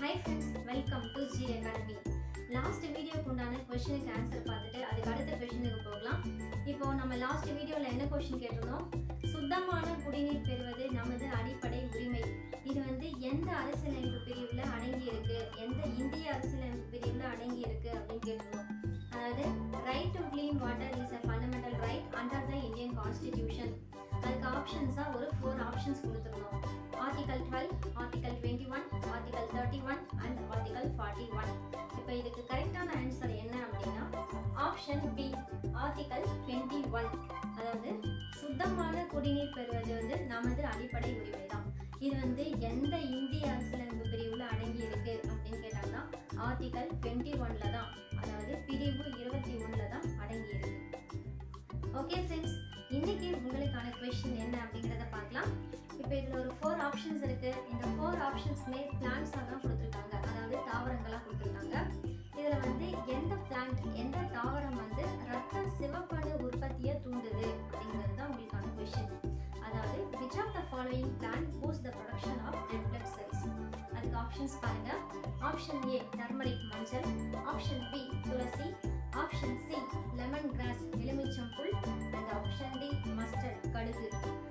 hi friends welcome to G academy last வீடியோக்கு உண்டான கொஷனுக்கு answer பார்த்துட்டு அதுக்கு அடுத்த கொஷனுக்கு போகலாம் இப்போ நம்ம லாஸ்ட் வீடியோவில் என்ன கொஷின் கேட்டிருந்தோம் சுத்தமான குடிநீர் பெறுவது நமது அடிப்படை உரிமை இது வந்து எந்த அரசியலமைப்பு பிரிவில் அடங்கி இருக்கு எந்த இந்திய அரசியலமைப்பு பிரிவில் அடங்கி இருக்கு அப்படின்னு கேட்டிருந்தோம் அதாவது right to clean water is a fundamental right under the Indian constitution அதுக்கு ஆப்ஷன்ஸாக ஒரு ஃபோர் ஆப்ஷன்ஸ் கொடுத்துருந்தோம் article twelve article twenty one article thirty one and article forty one இப்போ இதுக்கு கரெக்டான ஆன்சர் என்ன அப்படின்னா option B article twenty one அதாவது சுத்தமான குடிநீர் பெறுவது வந்து நமது அடிப்படை உரிமை தான் இது வந்து எந்த இந்திய அரசியலமைப்பு பிரிவில் அடங்கி இருக்கு அப்படின்னு கேட்டாங்கன்னா ஆர்டிகல் டுவெண்ட்டி ஒன்ல தான் அதாவது பிரிவு இருபத்தி ஒன்ல தான் அடங்கி இருக்கு ஓகே ஃப்ரெண்ட்ஸ் இன்னைக்கு உங்களுக்கான கொஸ்டின் என்ன அப்படிங்கிறத பார்க்கலாம் இப்போ இதில் ஒரு ஃபோர் ஆப்ஷன்ஸ் இருக்கு இந்த ஃபோர் ஆப்ஷன்ஸுமே பிளான்ஸாக தான் கொடுத்துருக்காங்க அதாவது தாவரங்களாக கொடுத்துருக்காங்க இதில் வந்து எந்த பிளான்ட் எந்த தாவரம் வந்து ரத்த சிவப்பணு உற்பத்தியை தூண்டுது அப்படிங்கிறது தான் உங்களுக்கான கொஷின் அதாவது which of the following plant boost the production of red blood cells அதுக்கு ஆப்ஷன்ஸ் பாருங்க ஆப்ஷன் ஏ டர்மரிக் மஞ்சள் option B tulsi option C lemongrass எலுமிச்சம்புல் அண்ட் ஆப்ஷன் டி மஸ்டர்ட் கடுகு